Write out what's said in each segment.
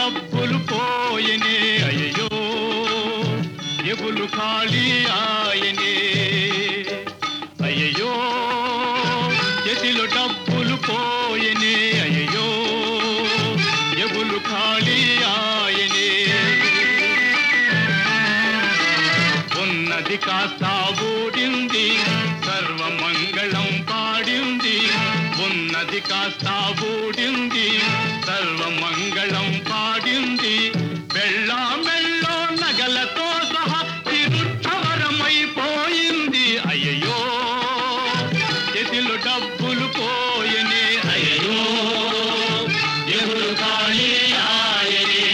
డబ్బులు పోయనే అయ్యో ఎగులు ఖాళీ ఆయనే అయ్యో చేతిలో డబ్బులు పోయనే అయ్యో ఎగులు ఖాళీ ఆయనే ఉన్నది కాస్త ఊడింది సర్వమంగళం పాడింది ఉన్నది కాస్త ఊడింది సర్వమంగళం పాడింది వెళ్ళా మెళ్ళో నగలతో సహా తిరుక్షవరమైపోయింది అయ్యయ్యో చేతిలో డబ్బులు పోయనే అయ్యయ్యో ఎవరు ఖాళీ ఆయనే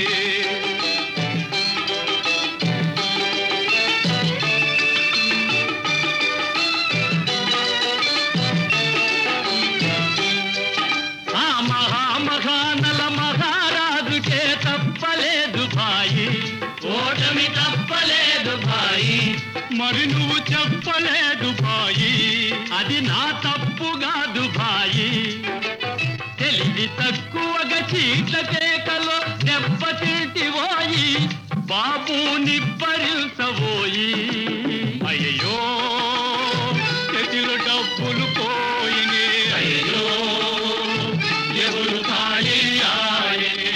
ఆ మహామహానల మహారాజుకే తప్పలేదు భాయి ఓటమి తప్పలేదు భాయి మరి నువ్వు చెప్పలేదు భాయి అది నా తప్పు కాదు భాయి తెలివి తక్కువగా చీట్ల కేకలో దెబ్బతింటివోయి బాబు నిప్పరిల్సబోయి అయ్యో చేతిలో డబ్బులు పోయినే అయ్యో ఎవరు ఖాళీ ఆయనే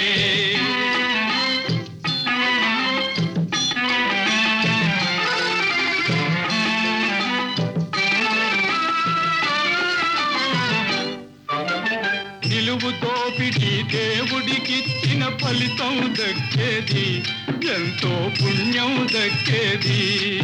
నిలువు తోపిడి దేవుడికిచ్చిన ఫలితం దక్కేది ఎంతో పుణ్యం దక్కేది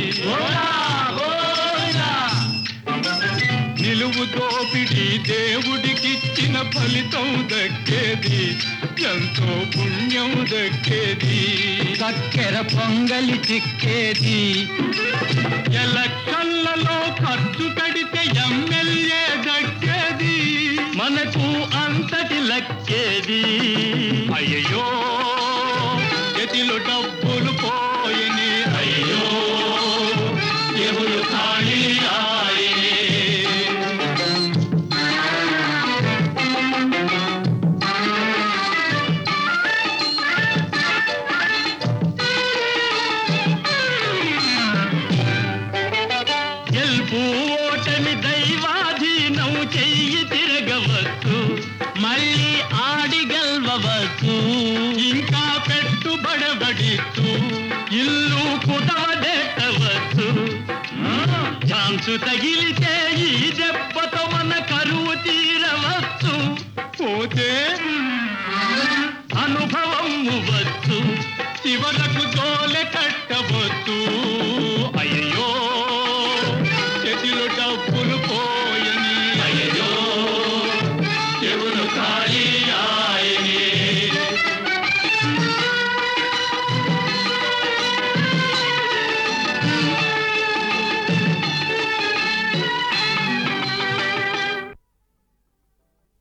నిలువు దోపిడి దేవుడికిచ్చిన ఫలితం దక్కేది ఎంతో పుణ్యం దక్కేది చక్కెర పొంగలి చిక్కేది ఎలక్షన్లలో ఖర్చు కడితే ఎమ్మెల్యే దక్కేది మనకు అంతటి లక్కేది అయ్యో గతిలో డబ్బులు పోయని అయ్యో ఎవరు ఖాళీ ఆయనే గెలుపు ఓటమి దైవాధీనం చెయ్యి తిరగవచ్చు మళ్ళీ ఆడి గెలవచ్చు ఇంకా పెట్టుబడబడిచ్చు ఇల్లు కుదవదెట్టవచ్చు ఛాన్సు తగిలితే ఈ దెబ్బతో మన కరువు తీరవచ్చు పోతే అనుభవం వచ్చు చివరకు జోలె కట్ట